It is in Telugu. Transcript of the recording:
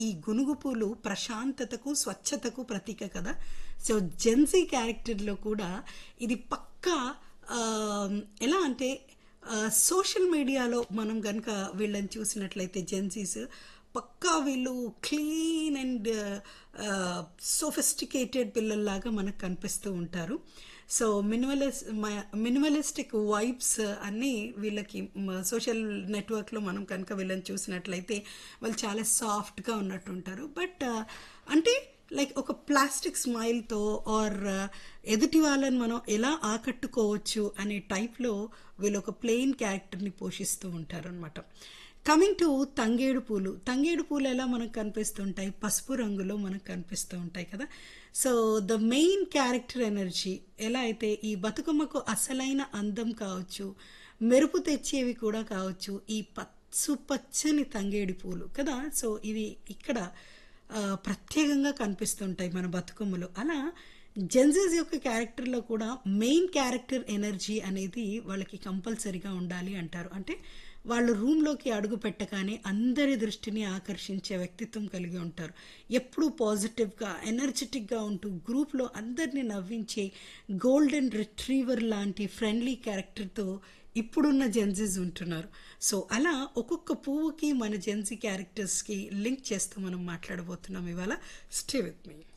ఈ గునుగు పూలు ప్రశాంతతకు స్వచ్ఛతకు ప్రతీక కదా సో జెన్సీ క్యారెక్టర్లో కూడా ఇది పక్కా ఆ, ఎలా అంటే సోషల్ మీడియాలో మనం కనుక వీళ్ళని చూసినట్లయితే జెన్సీస్ పక్కా వీళ్ళు క్లీన్ అండ్ సోఫిస్టికేటెడ్ పిల్లల్లాగా మనకు కనిపిస్తూ ఉంటారు సో మినిమలిస్ మినిమలిస్టిక్ వైబ్స్ అన్నీ వీళ్ళకి సోషల్ నెట్వర్క్లో మనం కనుక వీళ్ళని చూసినట్లయితే వాళ్ళు చాలా సాఫ్ట్గా ఉన్నట్టు ఉంటారు బట్ అంటే లైక్ ఒక ప్లాస్టిక్ స్మైల్తో ఆర్ ఎదుటి వాళ్ళని మనం ఎలా ఆకట్టుకోవచ్చు అనే టైప్లో వీళ్ళు ఒక ప్లెయిన్ క్యారెక్టర్ని పోషిస్తూ ఉంటారు అనమాట కమింగ్ టు తంగేడు పూలు తంగేడు పూలు ఎలా మనకు కనిపిస్తుంటాయి పసుపు రంగులో మనకు కనిపిస్తూ ఉంటాయి కదా so the main character energy ఎలా అయితే ఈ బతుకమ్మకు అసలైన అందం కావచ్చు మెరుపు తెచ్చేవి కూడా కావచ్చు ఈ పచ్చు పచ్చని తంగేడి పూలు కదా సో ఇది ఇక్కడ ఆ, ప్రత్యేకంగా కనిపిస్తుంటాయి మన బతుకమ్మలో అలా జెన్జీస్ యొక్క క్యారెక్టర్లో కూడా మెయిన్ క్యారెక్టర్ ఎనర్జీ అనేది వాళ్ళకి కంపల్సరీగా ఉండాలి అంటారు అంటే వాళ్ళు రూమ్లోకి అడుగు పెట్టగానే అందరి దృష్టిని ఆకర్షించే వ్యక్తిత్వం కలిగి ఉంటారు ఎప్పుడూ పాజిటివ్గా ఎనర్జెటిక్గా ఉంటూ గ్రూప్లో అందరినీ నవ్వించే గోల్డెన్ రిట్రీవర్ లాంటి ఫ్రెండ్లీ క్యారెక్టర్తో ఇప్పుడున్న జెన్జీస్ ఉంటున్నారు సో అలా ఒక్కొక్క పువ్వుకి మన జెన్జీ క్యారెక్టర్స్కి లింక్ చేస్తూ మనం మాట్లాడబోతున్నాం ఇవాళ స్టే విత్ మీ